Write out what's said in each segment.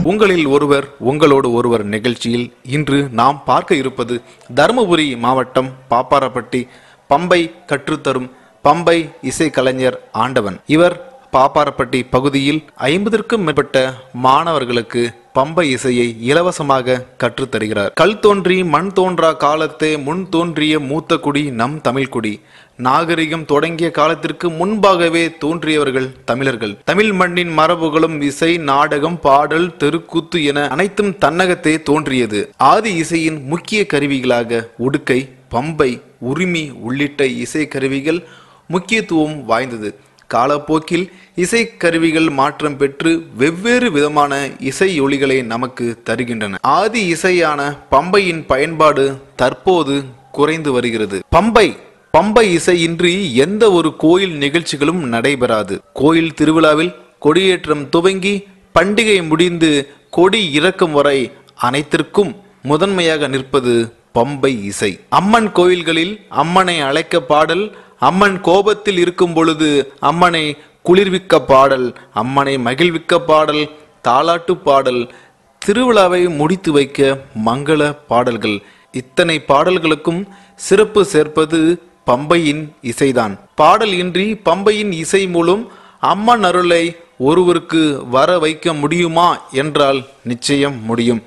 உங்களில் ஒருவர் உங்களோடு ஒருவர் நிகழ்ச்சியில் இன்று நாம் பார்க்க இருப்பது தருமபுரி மாவட்டம் பாப்பாரப்பட்டி பம்பை கற்றுத்தரும் பம்பை இசைக்கலைஞர் ஆண்டவன் இவர் பாப்பாரப்பட்டி பகுதியில் ஐம்பதற்கும் மேற்பட்ட மாணவர்களுக்கு பம்பை இசையை இலவசமாக கற்றுத் தருகிறார் கல் தோன்றி மண் தோன்றா காலத்தே முன் தோன்றிய மூத்த குடி நம் தமிழ்குடி நாகரிகம் தொடங்கிய காலத்திற்கு முன்பாகவே தோன்றியவர்கள் தமிழர்கள் தமிழ் மண்ணின் மரபுகளும் இசை நாடகம் பாடல் தெருக்கூத்து என அனைத்தும் தன்னகத்தே தோன்றியது ஆதி இசையின் முக்கிய கருவிகளாக உடுக்கை பம்பை உரிமை உள்ளிட்ட இசை கருவிகள் முக்கியத்துவம் வாய்ந்தது காலப்போக்கில் இசைக்கருவிகள் மாற்றம் பெற்று வெவ்வேறு விதமான இசை ஒலிகளை நமக்கு தருகின்றன ஆதி இசையான பம்பையின் பயன்பாடு தற்போது குறைந்து வருகிறது பம்பை பம்பை இசையின்றி எந்த ஒரு கோயில் நிகழ்ச்சிகளும் நடைபெறாது கோயில் திருவிழாவில் கொடியேற்றம் துவங்கி பண்டிகை முடிந்து கொடி இறக்கும் வரை அனைத்திற்கும் முதன்மையாக நிற்பது பம்பை இசை அம்மன் கோயில்களில் அம்மனை அழைக்க பாடல் அம்மன் கோபத்தில் இருக்கும் பொழுது அம்மனை குளிர்விக்க பாடல் அம்மனை மகிழ்விக்க பாடல் தாலாட்டு பாடல் திருவிழாவை முடித்து வைக்க மங்கள பாடல்கள் இத்தனை பாடல்களுக்கும் சிறப்பு சேர்ப்பது பம்பையின் இசைதான் பாடல் இன்றி பம்பையின் இசை மூலம் அம்மன் அருளை ஒருவருக்கு வர வைக்க முடியுமா என்றால் நிச்சயம் முடியும்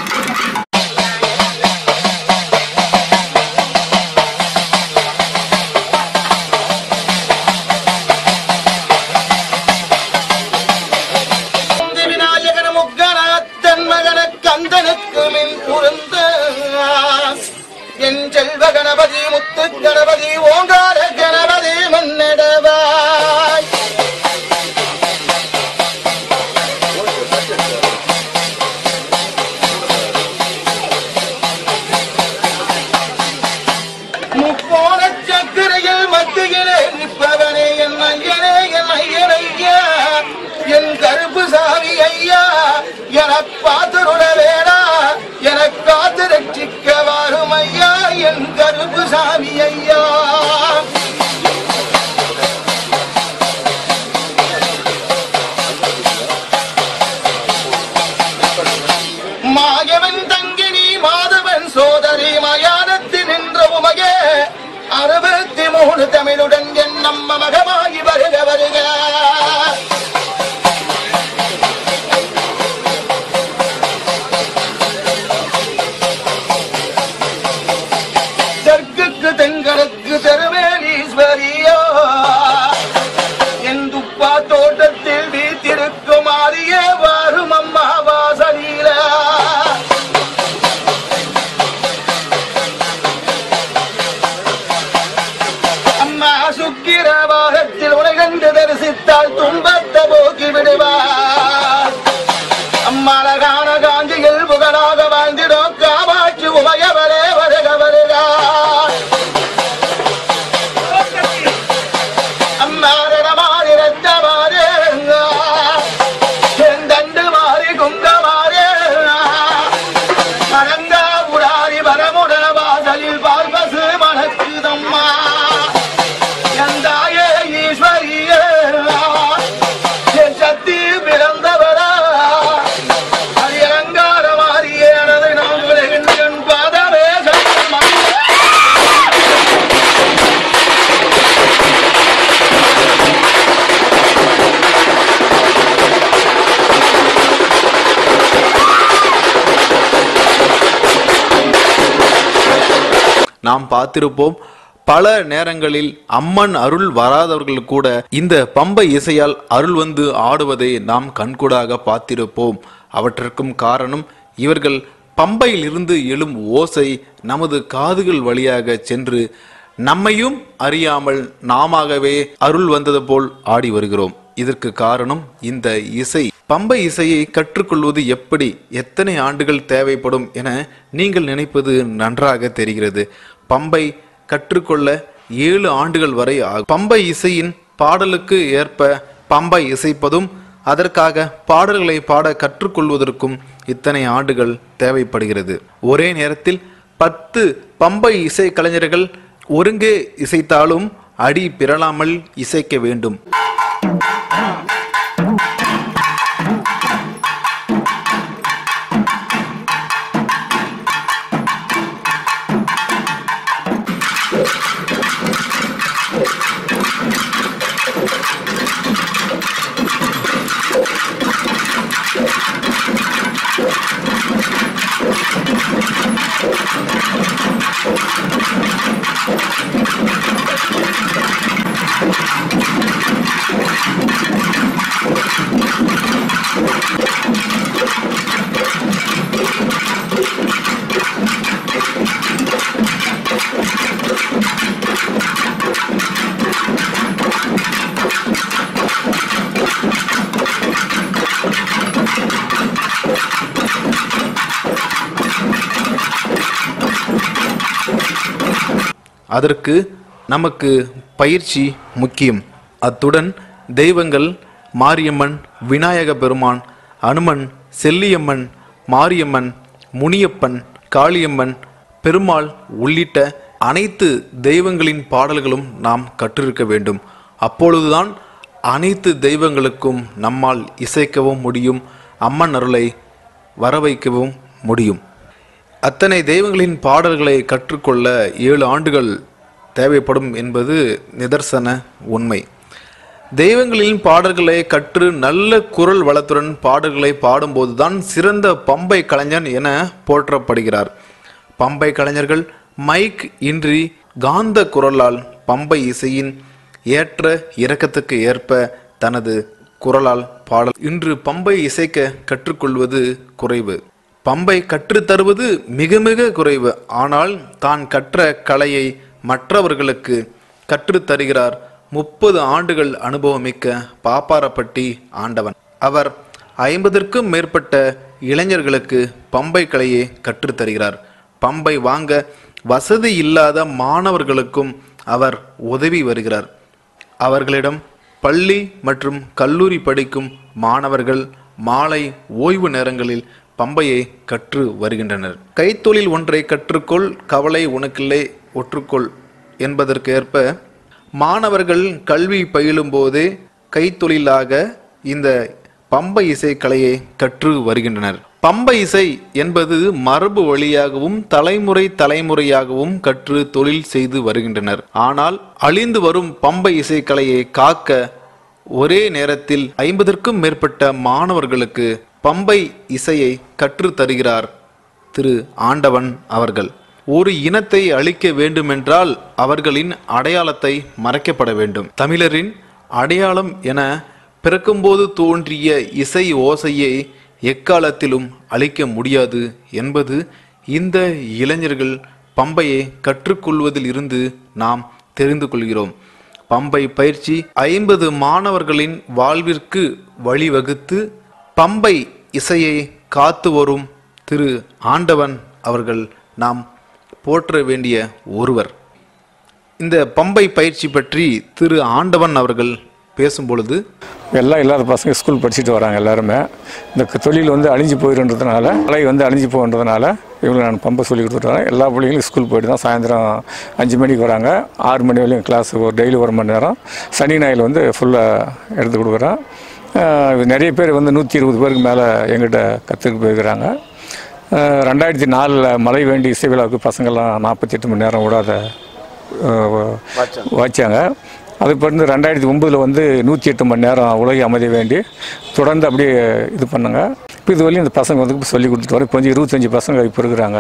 வந்து விநாயகன முக்கணத்தன் மகன கந்தனுக்கு மின் புரிந்த என் செல்வ கணபதி முத்து கணபதி ஓங்கார கணபதி முன்னெடவாய் முக்கோண சக்கரையில் மத்தியிலே நிற்பவனே என் ஐயனே என் ஐயனையா என் கருப்பு சாமி ஐயா என பாத்துருட வேடா என காத்து ரட்சிக்க வாரும் ஐயா என் கருப்பு சாமி ஐயா மாயவன் தங்கினி மாதவன் சோதரி மயானத்தில் நின்ற உமையே அறுபத்தி மூணு தமிழுடன் என் நம்ம மகமாகி வருக வருக தெற்குக்கு தென்கருக்கு தெருவேலீஸ்வரியோ என் துப்பா தோட்டத்தில் வீத்திருக்கும் ஆரியே வரும் அம்மா வாசலில அம்மா சுக்கிர வாகத்தில் உலகண்டு தரிசித்தால் துன்பத்தை போக்கி விடுவார் அம்மா அழகான காஞ்சியில் புகழாக வாழ்ந்திடும் காமாட்சி உமையவரே வருக வருகா அம்மாரட மாறி ரத்த மாறி செந்தண்டு மாறி குங்க மாறி மரங்கா உடாரி வரமுட வாசலில் பார்பசு மணக்குதம்மா எந்தாயே ஈஸ்வரியே என் சக்தி பிறந்தவரா அது அலங்கார மாறியே எனது நான் விளைகின்றேன் பாதமே சத்தியமா நாம் பார்த்திருப்போம் பல நேரங்களில் அம்மன் அருள் வராதவர்கள் கூட இந்த பம்பை இசையால் அருள் வந்து ஆடுவதை நாம் கண்கூடாக பார்த்திருப்போம் அவற்றிற்கும் காரணம் இவர்கள் பம்பையில் இருந்து எழும் ஓசை நமது காதுகள் வழியாக சென்று நம்மையும் அறியாமல் நாமாகவே அருள் வந்தது போல் ஆடி வருகிறோம் இதற்கு காரணம் இந்த இசை பம்பை இசையை கற்றுக்கொள்வது எப்படி எத்தனை ஆண்டுகள் தேவைப்படும் என நீங்கள் நினைப்பது நன்றாக தெரிகிறது பம்பை கற்றுக்கொள்ள ஏழு ஆண்டுகள் வரை ஆகும் பம்பை இசையின் பாடலுக்கு ஏற்ப பம்பை இசைப்பதும் அதற்காக பாடல்களை பாட கற்றுக்கொள்வதற்கும் இத்தனை ஆண்டுகள் தேவைப்படுகிறது ஒரே நேரத்தில் பத்து பம்பை இசை கலைஞர்கள் ஒருங்கே இசைத்தாலும் அடி பிறழாமல் இசைக்க வேண்டும் அதற்கு நமக்கு பயிற்சி முக்கியம் அத்துடன் தெய்வங்கள் மாரியம்மன் விநாயக பெருமான் அனுமன் செல்லியம்மன் மாரியம்மன் முனியப்பன் காளியம்மன் பெருமாள் உள்ளிட்ட அனைத்து தெய்வங்களின் பாடல்களும் நாம் கற்றிருக்க வேண்டும் அப்பொழுதுதான் அனைத்து தெய்வங்களுக்கும் நம்மால் இசைக்கவும் முடியும் அம்மன் அருளை வர வைக்கவும் முடியும் அத்தனை தெய்வங்களின் பாடல்களை கற்றுக்கொள்ள ஏழு ஆண்டுகள் தேவைப்படும் என்பது நிதர்சன உண்மை தெய்வங்களின் பாடல்களை கற்று நல்ல குரல் வளத்துடன் பாடல்களை பாடும்போதுதான் சிறந்த பம்பை கலைஞன் என போற்றப்படுகிறார் பம்பை கலைஞர்கள் மைக் இன்றி காந்த குரலால் பம்பை இசையின் ஏற்ற இறக்கத்துக்கு ஏற்ப தனது குரலால் பாடல் இன்று பம்பை இசைக்க கற்றுக்கொள்வது குறைவு பம்பை கற்றுத்தருவது மிக மிக குறைவு ஆனால் தான் கற்ற கலையை மற்றவர்களுக்கு கற்றுத்தருகிறார் முப்பது ஆண்டுகள் அனுபவமிக்க பாப்பாரப்பட்டி ஆண்டவன் அவர் ஐம்பதற்கும் மேற்பட்ட இளைஞர்களுக்கு பம்பை கலையை கற்றுத்தருகிறார் பம்பை வாங்க வசதி இல்லாத மாணவர்களுக்கும் அவர் உதவி வருகிறார் அவர்களிடம் பள்ளி மற்றும் கல்லூரி படிக்கும் மாணவர்கள் மாலை ஓய்வு நேரங்களில் பம்பையை கற்று வருகின்றனர் கைத்தொழில் ஒன்றை கற்றுக்கொள் கவலை உனக்கில்லை ஒற்றுக்கொள் என்பதற்கு ஏற்ப மாணவர்கள் கல்வி பயிலும் போதே கைத்தொழிலாக இந்த பம்பை இசை கலையை கற்று வருகின்றனர் பம்பை இசை என்பது மரபு வழியாகவும் தலைமுறை தலைமுறையாகவும் கற்று தொழில் செய்து வருகின்றனர் ஆனால் அழிந்து வரும் பம்பை இசை கலையை காக்க ஒரே நேரத்தில் ஐம்பதற்கும் மேற்பட்ட மாணவர்களுக்கு பம்பை இசையை கற்றுத் தருகிறார் திரு ஆண்டவன் அவர்கள் ஒரு இனத்தை அழிக்க வேண்டுமென்றால் அவர்களின் அடையாளத்தை மறைக்கப்பட வேண்டும் தமிழரின் அடையாளம் என பிறக்கும்போது தோன்றிய இசை ஓசையை எக்காலத்திலும் அழிக்க முடியாது என்பது இந்த இளைஞர்கள் பம்பையை கற்றுக்கொள்வதில் இருந்து நாம் தெரிந்து கொள்கிறோம் பம்பை பயிற்சி ஐம்பது மாணவர்களின் வாழ்விற்கு வழிவகுத்து பம்பை இசையை காத்து வரும் திரு ஆண்டவன் அவர்கள் நாம் போற்ற வேண்டிய ஒருவர் இந்த பம்பை பயிற்சி பற்றி திரு ஆண்டவன் அவர்கள் பேசும்பொழுது எல்லாம் இல்லாத பசங்க ஸ்கூல் படிச்சுட்டு வராங்க எல்லாருமே இந்த க- தொழில் வந்து அழிஞ்சு போயிடுன்றதுனால கலை வந்து அழிஞ்சு போகின்றதுனால இவங்களுக்கு நான் பம்பை சொல்லி கொடுத்துட்டு வரேன் எல்லா பிள்ளைங்களும் ஸ்கூல் போயிட்டு தான் சாயந்தரம் அஞ்சு மணிக்கு வராங்க ஆறு மணி வரையும் கிளாஸ் ஒரு டெய்லி ஒரு மணி நேரம் சனி ஞாயிறு வந்து ஃபுல்லாக எடுத்து கொடுக்குறேன் ஆஹ் இது நிறைய பேர் வந்து நூற்றி இருபது பேருக்கு மேலே எங்கிட்ட கற்றுக்கு போயிருக்கிறாங்க ஆஹ் ரெண்டாயிரத்தி நாலில் மழை வேண்டி இசை விழாவுக்கு பசங்கள்லாம் நாற்பத்தெட்டு மணி நேரம் விடாத ஆஹ் வாய்ச்சாங்க அது பிறந்து ரெண்டாயிரத்தி ஒம்பதில் வந்து நூற்றி எட்டு மணி நேரம் உலக அமைதி வேண்டி தொடர்ந்து அப்படியே இது பண்ணாங்க இப்போ இது வரையும் இந்த பசங்க வந்து சொல்லி கொடுத்துட்டு வரோம் இப்போ கொஞ்சம் இருபத்தஞ்சி பசங்க இப்போ இருக்கிறாங்க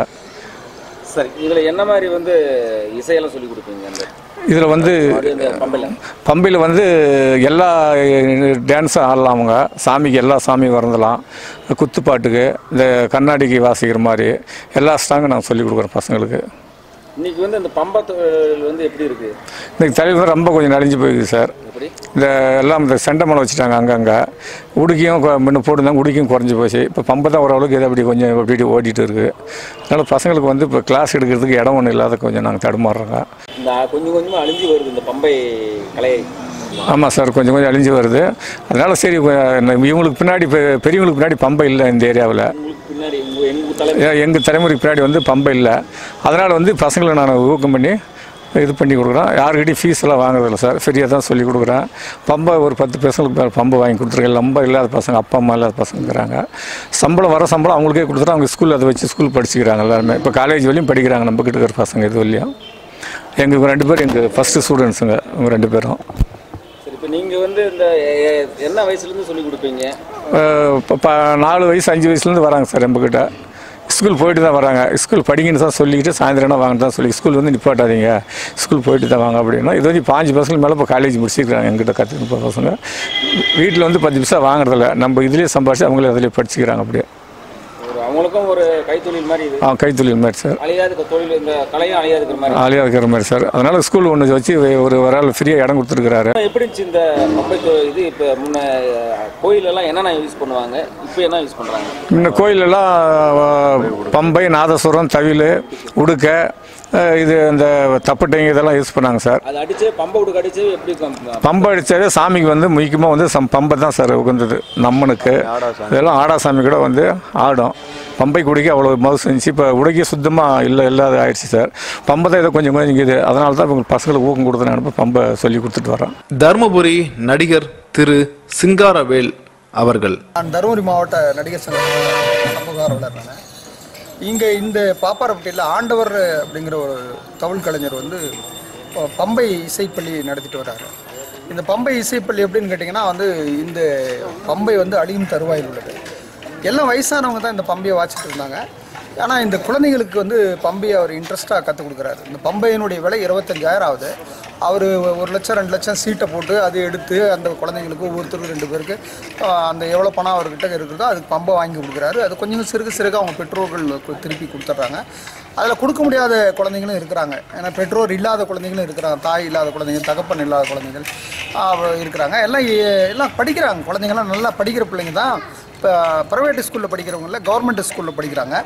சரி இதில் என்ன மாதிரி வந்து இசையெல்லாம் சொல்லி கொடுப்பீங்க அந்த இதில் வந்து இந்த பம்பையில் பம்பையில் வந்து எல்லா டான்ஸும் ஆடலாம் அவங்க சாமிக்கு எல்லா சாமியும் வரந்தலாம் குத்துப்பாட்டுக்கு இந்த கண்ணாடிக்கு வாசிக்கிற மாதிரி எல்லா ஸ்டாங்கும் நான் சொல்லிக் கொடுக்குறேன் பசங்களுக்கு இன்னைக்கு வந்து இந்த பம்பை தொழில் வந்து எப்படி இருக்கு இன்னைக்கு தலைவர் ரொம்ப கொஞ்சம் நலிஞ்சு போயிடுது சார் எப்படி இந்த எல்லாம் இந்த செண்டமலை வச்சுட்டாங்க அங்கங்கே உடுக்கியும் கொ- முன்ன போட்டுருந்தாங்க உடுக்கியும் குறைஞ்சி போச்சு இப்போ பம்பை தான் ஓரளவுக்கு இதை அப்படி கொஞ்சம் அப்படி இப்படி ஓடிட்டு இருக்குது அதனால் பசங்களுக்கு வந்து இப்போ கிளாஸ் எடுக்கிறதுக்கு இடம் ஒன்றும் இல்லாத கொஞ்சம் நாங்கள் தடுமாறுறோங்க இந்த கொஞ்சம் கொஞ்சமாக அழிஞ்சு வருது இந்த பம்பை கலை ஆமாம் சார் கொஞ்சம் கொஞ்சம் அழிஞ்சு வருது அதனால் சரி கொ- நம்ம இவங்களுக்கு பின்னாடி பெ- பெரியவங்களுக்கு பின்னாடி பம்பை இல்லை இந்த ஏரியாவில் உங்களுக்கு பின்னாடி உங்கள் எங்கள் தலை எங்கள் தலைமுறைக்கு பின்னாடி வந்து பம்பை இல்லை அதனால் வந்து பசங்களை நான் ஊக்கம் பண்ணி இது பண்ணி கொடுக்குறேன் யாருக்கிட்டையும் ஃபீஸ் எல்லாம் வாங்குறதில்ல சார் ஃப்ரீயாக தான் சொல்லி கொடுக்குறேன் பம்பை ஒரு பத்து பசங்களுக்கு மேல பம்பை வாங்கி கொடுத்துருக்கேன் ரொம்ப இல்லாத பசங்க அப்பா அம்மா இல்லாத பசங்க இருக்கிறாங்க சம்பளம் வர சம்பளம் அவங்களுக்கே கொடுத்துட்டு அவங்க ஸ்கூலில் அதை வச்சு ஸ்கூல் படிச்சுக்கிறாங்க எல்லாருமே இப்போ காலேஜ் வரையும் படிக்கிறாங்க நம்ம கிட்ட இருக்கிற பசங்க இது வரையும் எங்களுக்கு ரெண்டு பேர் எங்கள் ஃபஸ்ட்டு ஸ்டூடெண்ட்ஸுங்க அவங்க ரெண்டு பேரும் சரி இப்போ நீங்கள் வந்து இந்த எ- எ- என்ன வயசுலேருந்து சொல்லி கொடுப்பீங்க இப்போ ப நாலு வயசு அஞ்சு வயசுலேருந்து வராங்க சார் நம்மக்கிட்ட ஸ்கூல் போயிட்டு தான் வராங்க ஸ்கூல் படிங்கன்னு தான் சொல்லிக்கிட்டு சாயந்தரம் வாங்க தான் சொல்லி ஸ்கூல் வந்து நிப்பாட்டாதீங்க ஸ்கூல் போயிட்டு தான் வாங்க அப்படின்னா இது வந்து பாஞ்சு பசங்க மேலே இப்போ காலேஜ் முடிச்சிருக்காங்க எங்கிட்ட கற்றுட்டு போகிற பசங்க வீட்டில் வந்து பத்து பைசா வாங்குறதில்ல நம்ம இதுலேயே சம்பாரிச்சு அவங்களே அதிலே படிச்சுக்கிறாங்க அப்படியே ஒரு அவங்க அவங்களுக்கும் ஒரு கைத்தொழில் மாதிரி இது ஆ கைத்தொழில் மாதிரி சார் அழியாத தொழில் இந்த கலையும் அழியாது இருக்கிற மாதிரி ஆலியாக இருக்கிற மாதிரி சார் அதனால் ஸ்கூல் ஒன்று வச்சு ஒரு ஒரு ஆள் ஃப்ரீயாக இடம் கொடுத்துருக்குறாரு எப்படி இருந்துச்சு இந்த பம்பை தொ- இது இப்போ முன்ன கோயிலெல்லாம் என்னென்ன யூஸ் பண்ணுவாங்க இப்போ என்ன யூஸ் பண்ணுறாங்க இந்த கோயிலெல்லாம் ஆ, பம்பை நாதஸ்வரம் தவில் உடுக்க ஆ, இது இந்த தப்பட்டைங்க இதெல்லாம் யூஸ் பண்ணாங்க சார் அது அடிச்சு பம்பை விடுக்கு அடிச்சு எப்படி பம்ப- பம்பை அடித்தாலே சாமிக்கு வந்து முக்கியமாக வந்து சம் பம்பை தான் சார் உகந்தது நம்மனுக்கு இதெல்லாம் ஆடா சாமி கூட வந்து ஆடும் பம்பை குடிக்க அவ்வளோ மவுசு இருந்துச்சு இப்போ உடைக்க சுத்தமாக இல்லை இல்லாத ஆயிடுச்சு சார் பம்பை தான் இதை கொஞ்சம் கொஞ்சம் இது அதனால தான் இவங்க பசங்களுக்கு ஊக்கம் கொடுத்து நான் பம்பை சொல்லி கொடுத்துட்டு வரேன் தருமபுரி நடிகர் திரு சிங்காரவேல் அவர்கள் நான் தருமபுரி மாவட்ட நடிகர் சங்க சமூகார்வலர் நான் இங்கே இந்த பாப்பாரப்பட்டியில் ஆண்டவர் அப்படிங்கிற ஒரு தமிழ் கலைஞர் வந்து ப- பம்பை இசைப்பள்ளி நடத்திட்டு வர்றாரு இந்த பம்பை இசைப்பள்ளி எப்படின்னு கேட்டிங்கன்னா வந்து இந்த பம்பை வந்து அழியும் தருவாயில் உள்ளது எல்லாம் வயசானவங்க தான் இந்த பம்பையை வாசிட்டு இருந்தாங்க ஆனால் இந்த குழந்தைகளுக்கு வந்து பம்பையை அவர் இன்ட்ரெஸ்ட்டாக கற்றுக் கொடுக்குறாரு இந்த பம்பையினுடைய விலை இருபத்தஞ்சாயிரம் ஆகுது அவர் ஒரு லட்சம் ரெண்டு லட்சம் சீட்டை போட்டு அது எடுத்து அந்த குழந்தைங்களுக்கு ஒவ்வொருத்தருக்கும் ரெண்டு பேருக்கு ஆஹ், அந்த எவ்வளோ பணம் அவர்கிட்ட இருக்குதோ அதுக்கு பம்பை வாங்கி கொடுக்குறாரு அது கொஞ்சம் சிறுக சிறுக அவங்க பெற்றோர்கள் கு- திருப்பி கொடுத்துட்றாங்க அதில் கொடுக்க முடியாத குழந்தைங்களும் இருக்கிறாங்க ஏன்னா பெற்றோர் இல்லாத குழந்தைங்களும் இருக்கிறாங்க தாய் இல்லாத குழந்தைங்க தகப்பன் இல்லாத குழந்தைகள் ஆஹ், இருக்கிறாங்க எல்லாம் எ- எல்லாம் படிக்கிறாங்க குழந்தைங்களாம் நல்லா படிக்கிற பிள்ளைங்க தான் இப்போ ப்ரைவேட் ஸ்கூலில் படிக்கிறவங்கள கவர்மெண்ட் ஸ்கூலில் படிக்கிறாங்க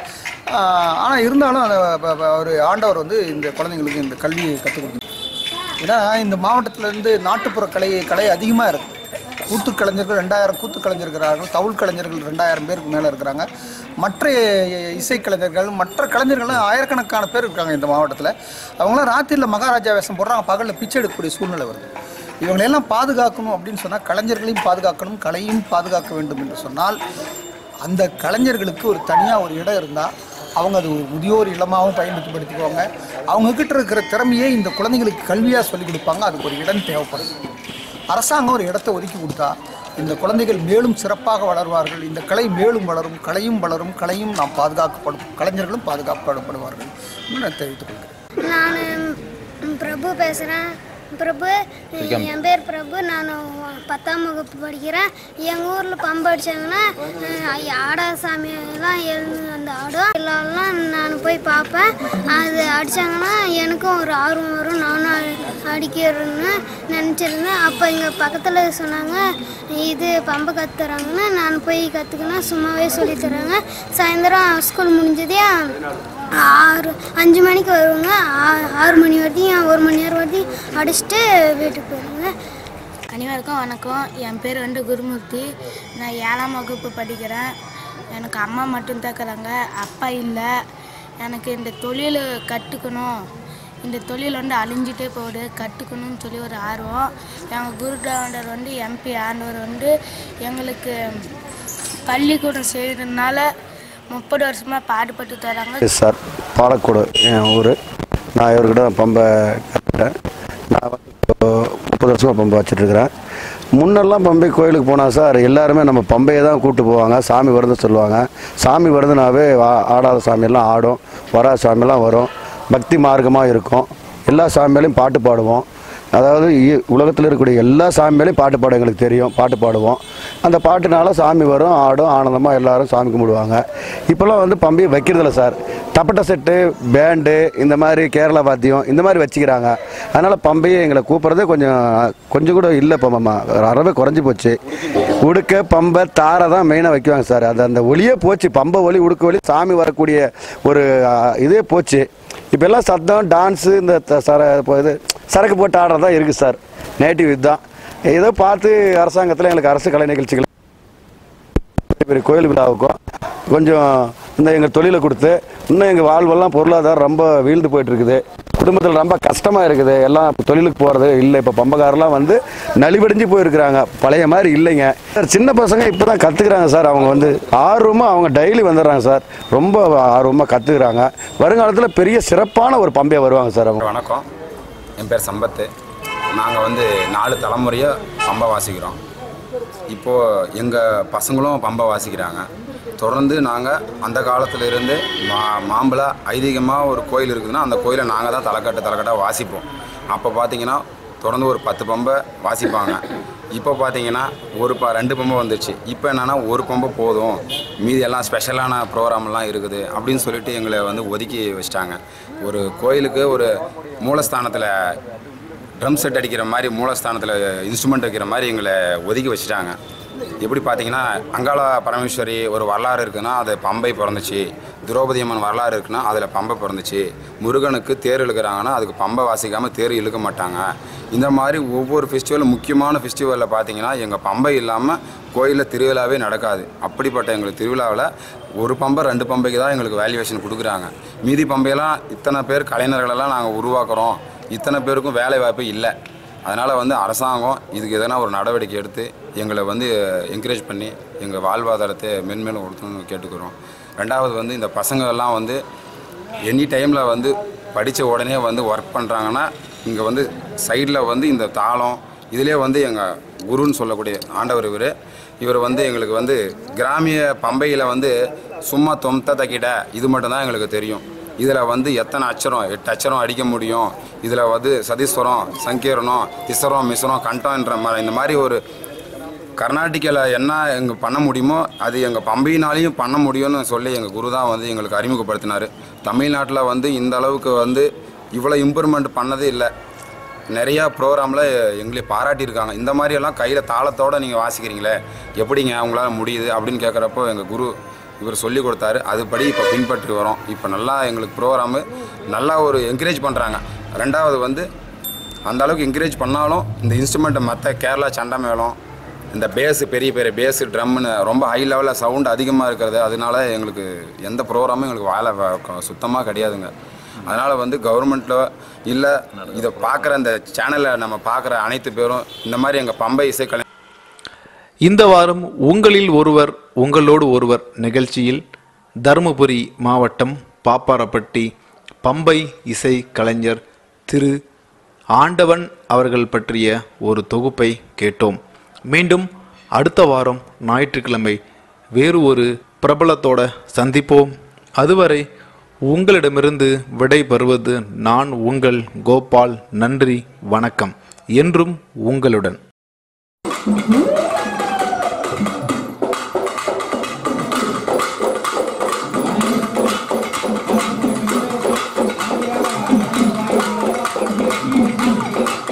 ஆனால் இருந்தாலும் அந்த ப- ப- ஒரு ஆண்டவர் வந்து இந்த குழந்தைங்களுக்கு இந்த கல்வியை கற்றுக் கொடுக்கணும் ஏன்னா இந்த மாவட்டத்திலேருந்து நாட்டுப்புற கலை கலை அதிகமாக இருக்குது கூத்து கலைஞர்கள் ரெண்டாயிரம் கூத்து கலைஞர் இருக்கிறார்கள் தவுள் கலைஞர்கள் ரெண்டாயிரம் பேருக்கு மேலே இருக்கிறாங்க மற்ற இசைக்கலைஞர்கள் மற்ற கலைஞர்கள்லாம் ஆயிரக்கணக்கான பேர் இருக்காங்க இந்த மாவட்டத்தில் அவங்களாம் ராத்திரியில் மகாராஜா வேஷம் போடுறாங்க பகலில் பிச்சை எடுக்கக்கூடிய சூழ்நிலை வருது இவங்களெல்லாம் பாதுகாக்கணும் அப்படின்னு சொன்னால் கலைஞர்களையும் பாதுகாக்கணும் கலையும் பாதுகாக்க வேண்டும் என்று சொன்னால் அந்த கலைஞர்களுக்கு ஒரு தனியாக ஒரு இடம் இருந்தால் அவங்க அது ஒரு முதியோர் இல்லமாகவும் பயன்படுத்திப்படுத்திக்குவாங்க அவங்கக்கிட்ட இருக்கிற திறமையே இந்த குழந்தைங்களுக்கு கல்வியாக சொல்லிக் கொடுப்பாங்க அதுக்கு ஒரு இடம் தேவைப்படுது அரசாங்கம் ஒரு இடத்தை ஒதுக்கி கொடுத்தா இந்த குழந்தைகள் மேலும் சிறப்பாக வளர்வார்கள் இந்த கலை மேலும் வளரும் கலையும் வளரும் கலையும் நாம் பாதுகாக்கப்படும் கலைஞர்களும் பாதுகாக்கப்படுவார்கள் என்று நான் தெரிவித்துக் கொள்கிறேன் நான் பிரபு பேசுகிறேன் பிரபு என் பேர் பிரபு நான் பத்தாம் வகுப்பு படிக்கிறேன் எங்கள் ஊரில் பம்பு அடித்தாங்கன்னா ஆடா சாமியெல்லாம் எழுந்து வந்து ஆடும் எல்லாம் நான் போய் பார்ப்பேன் அது அடித்தாங்கன்னா எனக்கும் ஒரு ஆர்வம் வரும் நானும் அ- அடிக்கிறேன்னு நினச்சிருந்தேன் அப்போ இங்கே பக்கத்தில் சொன்னாங்க இது பம்பை கற்றுறாங்கன்னு நான் போய் கற்றுக்கினா சும்மாவே சொல்லித் தராங்க சாயந்தரம் ஸ்கூல் முடிஞ்சதே ஆறு அஞ்சு மணிக்கு வருவாங்க ஆ- ஆறு மணி வரைக்கும் ஒரு மணி நேரம் வரைக்கும் அடிச்சுட்டு வீட்டுக்கு போயிடுவாங்க அனைவருக்கும் வணக்கம் என் பேர் வந்து குருமூர்த்தி நான் ஏழாம் வகுப்பு படிக்கிறேன் எனக்கு அம்மா மட்டும் இருக்கிறாங்க அப்பா இல்லை எனக்கு இந்த தொழில் கற்றுக்கணும் இந்த தொழில் வந்து அழிஞ்சிட்டே போகுது கற்றுக்கணும்னு சொல்லி ஒரு ஆர்வம் எங்கள் குருடாண்டர் வந்து எம்பி ஆண்டவர் வந்து எங்களுக்கு பள்ளிக்கூடம் செய்கிறதுனால முப்பது வருஷமாக பாடுபட்டு தராங்க சார் பாலக்கோடு என் ஊர் நான் இவர்கிட்ட பம்பை கற்றுட்டேன் நான் வந்து இப்போ முப்பது வருஷமாக பம்பை வச்சிட்ருக்கிறேன் முன்னெல்லாம் பம்பை கோயிலுக்கு போனால் சார் எல்லாருமே நம்ம பம்பையை தான் கூப்பிட்டு போவாங்க சாமி வருதுன்னு சொல்லுவாங்க சாமி வருதுனாவே ஆ- ஆடாத சாமியெல்லாம் ஆடும் வராத சாமியெல்லாம் வரும் பக்தி மார்க்கமாக இருக்கும் எல்லா சாமியிலையும் பாட்டு பாடுவோம் அதாவது இ- உலகத்தில் இருக்கக்கூடிய எல்லா சாமியிலையும் பாட்டு பாட எங்களுக்கு தெரியும் பாட்டு பாடுவோம் அந்த பாட்டுனால சாமி வரும் ஆடும் ஆனந்தமாக எல்லாரும் சாமி கும்பிடுவாங்க இப்போல்லாம் வந்து பம்பையை வைக்கிறதில்ல சார் தப்பட்டை செட்டு பேண்டு இந்த மாதிரி கேரளா வாத்தியம் இந்த மாதிரி வச்சுக்கிறாங்க அதனால் பம்பையை எங்களை கூப்பிட்றதே கொஞ்சம் கொஞ்சம் கூட இல்லை இப்போ மாமா அறவே குறைஞ்சி போச்சு உடுக்க பம்பை தாரை தான் மெயினாக வைக்குவாங்க சார் அது அந்த ஒளியே போச்சு பம்பை ஒளி உடுக்க ஒளி சாமி வரக்கூடிய ஒரு ஆ, இதே போச்சு இப்போ எல்லாம் சத்தம் டான்ஸு இந்த த- சர இப்போ இது சரக்கு போட்டு ஆடுறது தான் இருக்குது சார் நேட்டிவ் இதுதான் ஏதோ பார்த்து அரசாங்கத்தில் எங்களுக்கு அரசு கலை நிகழ்ச்சிகள் பெரிய பெரிய கோயில் விழாவுக்கும் கொஞ்சம் இந்த எங்கள் தொழிலை கொடுத்து இன்னும் எங்கள் வாழ்வெல்லாம் பொருளாதாரம் ரொம்ப வீழ்ந்து போயிட்டு இருக்குது குடும்பத்தில் ரொம்ப கஷ்டமாக இருக்குது எல்லாம் தொழிலுக்கு போகிறது இல்லை இப்போ பம்பக்காரெல்லாம் வந்து நலிவடைஞ்சு போயிருக்கிறாங்க பழைய மாதிரி இல்லைங்க சார் சின்ன பசங்க இப்போ தான் கற்றுக்குறாங்க சார் அவங்க வந்து ஆர்வமாக அவங்க டெய்லி வந்துடுறாங்க சார் ரொம்ப ஆர்வமாக கற்றுக்குறாங்க வருங்காலத்தில் பெரிய சிறப்பான ஒரு பம்பையாக வருவாங்க சார் அவங்க வணக்கம் என் பேர் சம்பத்து நாங்கள் வந்து நாலு தலைமுறையாக பம்பை வாசிக்கிறோம் இப்போது எங்கள் பசங்களும் பம்பை வாசிக்கிறாங்க தொடர்ந்து நாங்கள் அந்த காலத்துல இருந்து மா மாம்பழ ஐதீகமாக ஒரு கோயில் இருக்குதுன்னா அந்த கோயிலை நாங்கள் தான் தலைக்கட்டு தலைக்கட்டாக வாசிப்போம் அப்போ பார்த்தீங்கன்னா தொடர்ந்து ஒரு பத்து பம்பை வாசிப்பாங்க இப்போ பார்த்தீங்கன்னா ஒரு ப ரெண்டு பம்பை வந்துச்சு இப்போ என்னென்னா ஒரு பம்பை போதும் மீதி எல்லாம் ஸ்பெஷலான ப்ரோக்ராம்லாம் இருக்குது அப்படின்னு சொல்லிட்டு எங்களை வந்து ஒதுக்கி வச்சிட்டாங்க ஒரு கோயிலுக்கு ஒரு மூலஸ்தானத்தில் ட்ரம் செட் அடிக்கிற மாதிரி மூலஸ்தானத்தில் இன்ஸ்ட்ருமெண்ட் வைக்கிற மாதிரி எங்களை ஒதுக்கி வச்சுட்டாங்க எப்படி பார்த்தீங்கன்னா அங்காள பரமேஸ்வரி ஒரு வரலாறு இருக்குன்னா அது பம்பை பிறந்துச்சு திரௌபதி அம்மன் வரலாறு இருக்குன்னா அதில் பம்பை பிறந்துச்சு முருகனுக்கு தேர் இழுக்கிறாங்கன்னா அதுக்கு பம்பை வாசிக்காமல் தேர் இழுக்க மாட்டாங்க இந்த மாதிரி ஒவ்வொரு ஃபெஸ்டிவலும் முக்கியமான ஃபெஸ்டிவலில் பார்த்தீங்கன்னா எங்கள் பம்பை இல்லாமல் கோயிலில் திருவிழாவே நடக்காது அப்படிப்பட்ட எங்களுக்கு திருவிழாவில் ஒரு பம்பை ரெண்டு பம்பைக்கு தான் எங்களுக்கு வேல்யூவேஷன் கொடுக்குறாங்க மீதி பம்பையெல்லாம் இத்தனை பேர் கலைஞர்களெல்லாம் நாங்கள் உருவாக்குறோம் இத்தனை பேருக்கும் வேலை வாய்ப்பு இல்லை அதனால் வந்து அரசாங்கம் இதுக்கு எதனா ஒரு நடவடிக்கை எடுத்து எங்களை வந்து என்கரேஜ் பண்ணி எங்கள் வாழ்வாதாரத்தை மென்மேலும் கொடுக்கணும்னு கேட்டுக்கிறோம் ரெண்டாவது வந்து இந்த பசங்க எல்லாம் வந்து எனி டைமில் வந்து படித்த உடனே வந்து ஒர்க் பண்ணுறாங்கன்னா இங்கே வந்து சைடில் வந்து இந்த தாளம் இதிலே வந்து எங்கள் குருன்னு சொல்லக்கூடிய ஆண்டவர் இவர் இவர் வந்து எங்களுக்கு வந்து கிராமிய பம்பையில் வந்து சும்மா தொம்த தக்கிட இது மட்டும்தான் எங்களுக்கு தெரியும் இதில் வந்து எத்தனை அச்சரம் எட்டு அச்சரம் அடிக்க முடியும் இதில் வந்து சதீஸ்வரம் சங்கீரணம் திசரம் மிசரம் கண்டம்ன்ற மாதிரி இந்த மாதிரி ஒரு கர்நாடிக்கில் என்ன எங்க பண்ண முடியுமோ அது எங்கள் பம்பையினாலையும் பண்ண முடியும்னு சொல்லி எங்கள் குரு தான் வந்து எங்களுக்கு அறிமுகப்படுத்தினார் தமிழ்நாட்டில் வந்து இந்த அளவுக்கு வந்து இவ்வளோ இம்ப்ரூவ்மெண்ட் பண்ணதே இல்லை நிறையா ப்ரோக்ராமில் எங்களை பாராட்டியிருக்காங்க இந்த மாதிரியெல்லாம் கையில் தாளத்தோடு நீங்கள் வாசிக்கிறீங்களே எப்படிங்க உங்களால் முடியுது அப்படின்னு கேட்குறப்போ எங்கள் குரு இவர் சொல்லி கொடுத்தாரு அதுபடி இப்போ பின்பற்றி வரோம் இப்போ நல்லா எங்களுக்கு ப்ரோக்ராமு நல்லா ஒரு என்கரேஜ் பண்ணுறாங்க ரெண்டாவது வந்து அந்த அளவுக்கு என்கரேஜ் பண்ணாலும் இந்த இன்ஸ்ட்ருமெண்ட்டை மற்ற கேரளா சண்டை மேளம் இந்த பேஸு பெரிய பெரிய பேஸு ட்ரம்முன்னு ரொம்ப ஹை லெவலில் சவுண்ட் அதிகமாக இருக்கிறது அதனால எங்களுக்கு எந்த ப்ரோக்ராமும் எங்களுக்கு வேலை சுத்தமாக கிடையாதுங்க அதனால் வந்து கவர்மெண்ட்டில் இல்லை இதை பார்க்குற இந்த சேனலை நம்ம பார்க்குற அனைத்து பேரும் இந்த மாதிரி எங்கள் பம்பை இசைக்கலை இந்த வாரம் உங்களில் ஒருவர் உங்களோடு ஒருவர் நிகழ்ச்சியில் தருமபுரி மாவட்டம் பாப்பாரப்பட்டி பம்பை இசை கலைஞர் திரு ஆண்டவன் அவர்கள் பற்றிய ஒரு தொகுப்பை கேட்டோம் மீண்டும் அடுத்த வாரம் ஞாயிற்றுக்கிழமை வேறு ஒரு பிரபலத்தோட சந்திப்போம் அதுவரை உங்களிடமிருந்து விடை பெறுவது நான் உங்கள் கோபால் நன்றி வணக்கம் என்றும் உங்களுடன் Thank you.